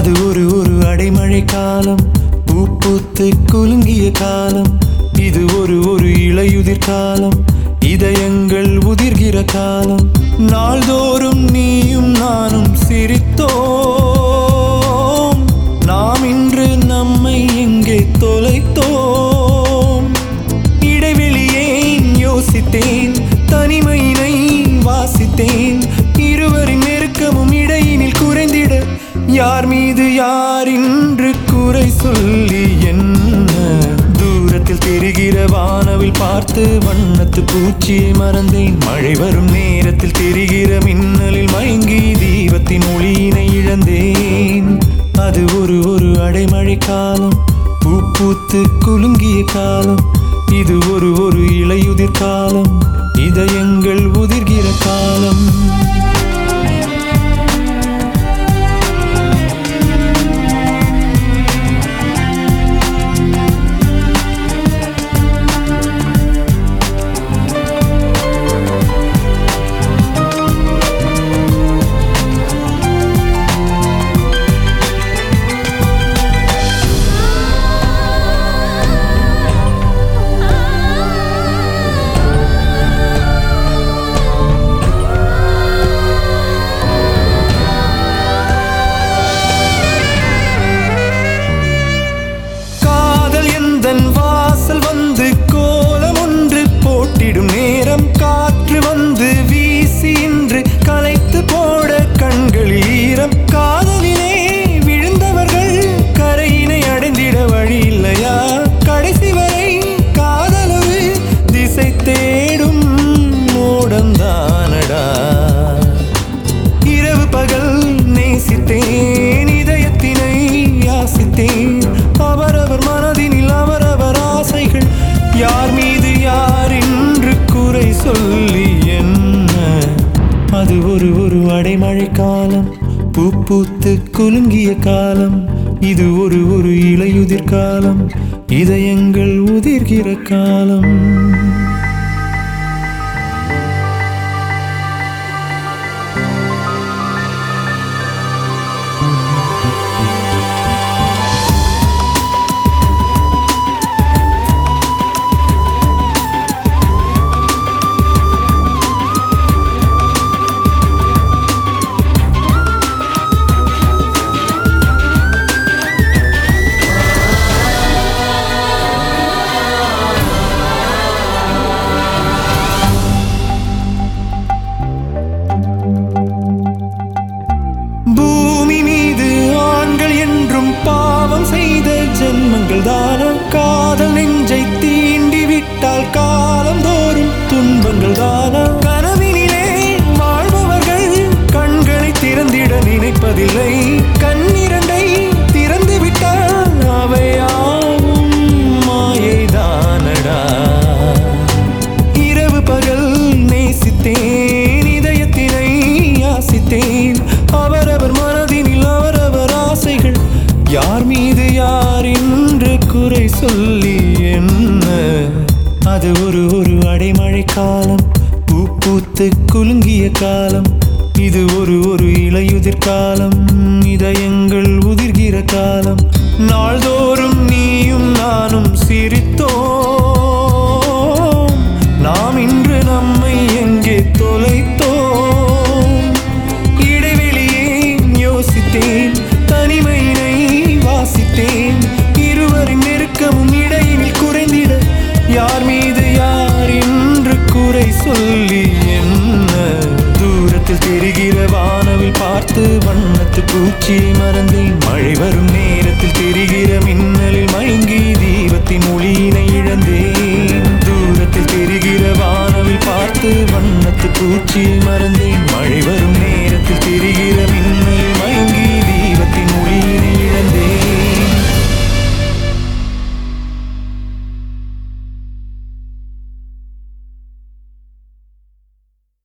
அது ஒரு ஒரு அடைமழை காலம் பூ பூத்து குலுங்கிய காலம் இது ஒரு ஒரு இலையுதிர் காலம் இதயங்கள் உதிர்கிற காலம் நாள்தோறும் நீயும் நானும் சிரித்தோம் நாம் இன்று நம்மை எங்கே தொலைத்தோம் இடைவெளியே யோசித்தேன் தனிமையினை வாசித்தேன் இருவரின் நெருக்கமும் இடையினில் குறைந்திட யார் மீது யார் இன்று குறை சொல்லி என்ன தூரத்தில் தெரிகிற வானவில் பார்த்து வண்ணத்து பூச்சியை மறந்தேன் மழை வரும் நேரத்தில் தெரிகிற மின்னலில் மயங்கி தீபத்தின் ஒளியினை இழந்தேன் அது ஒரு ஒரு அடைமழை காலம் பூ பூத்து குலுங்கிய காலம் இது ஒரு ஒரு இலையுதிர் காலம் இதயங்கள் உதிர்கிற காலம் காதல் எந்தன் வாசல் வந்து கோலம் ஒன்று போட்டிடும் நேரம் காற்று வந்து வீசி இன்று கலைத்து போட கண்களில் ஈரம் காதலிலே விழுந்தவர்கள் கரையினை அடைந்திட வழி இல்லையா கடைசி வரை காதலொரு திசை தேடும் மோடம்தானடா இரவு பகல் நேசித்தேன் இதயத்தினை யாசித்தேன் அவரவர் மனதினில் அவரவர் ஆசைகள் யார் மீது யார் என்று குறை சொல்லி என்ன அது ஒரு ஒரு அடைமழை காலம் பூ பூத்து குலுங்கிய காலம் இது ஒரு ஒரு இலையுதிர் காலம் இதயங்கள் உதிர்கிற காலம் பூமி மீது ஆண்கள் என்றும் பாவம் செய்த ஜென்மங்கள் தானா காதல் நெஞ்சை தீண்டி விட்டால் காலம் தோறும் துன்பங்கள் தானா கனவினிலே வாழ்பவர்கள் கண்களை திறந்திட நினைப்பதில்லை கண்ணிரண்டை திறந்து விட்டால் அவையாவும் மாயைதானடா இரவு பகல் நேசித்தேன் இதயத்தினை யாசித்தேன் அவரவர் மனதினில் அவரவர் ஆசைகள் யார் மீது யார் என்று குறை சொல்லி என்ன அது ஒரு ஒரு அடைமழை காலம் பூ பூத்து குலுங்கிய காலம் இது ஒரு ஒரு இலையுதிர் காலம் இதயங்கள் உதிர்கிற காலம் நாள்தோறும் நீயும் நானும் சிரித்தோம் நாம் இன்று நம்மை எங்கே தொலைத்தோம் இடைவெளியே யோசித்தேன் தனிமையினை வாசித்தேன் இருவரின் நெருக்கமும் இடையினில் குறைந்திட யார் மீது யார் என்று குறை சொல்லி என்ன தூரத்தில் தெரிகிற வானவில் பார்த்து வண்ணத்து பூச்சியை மறந்தேன் மழை வரும் நேரம்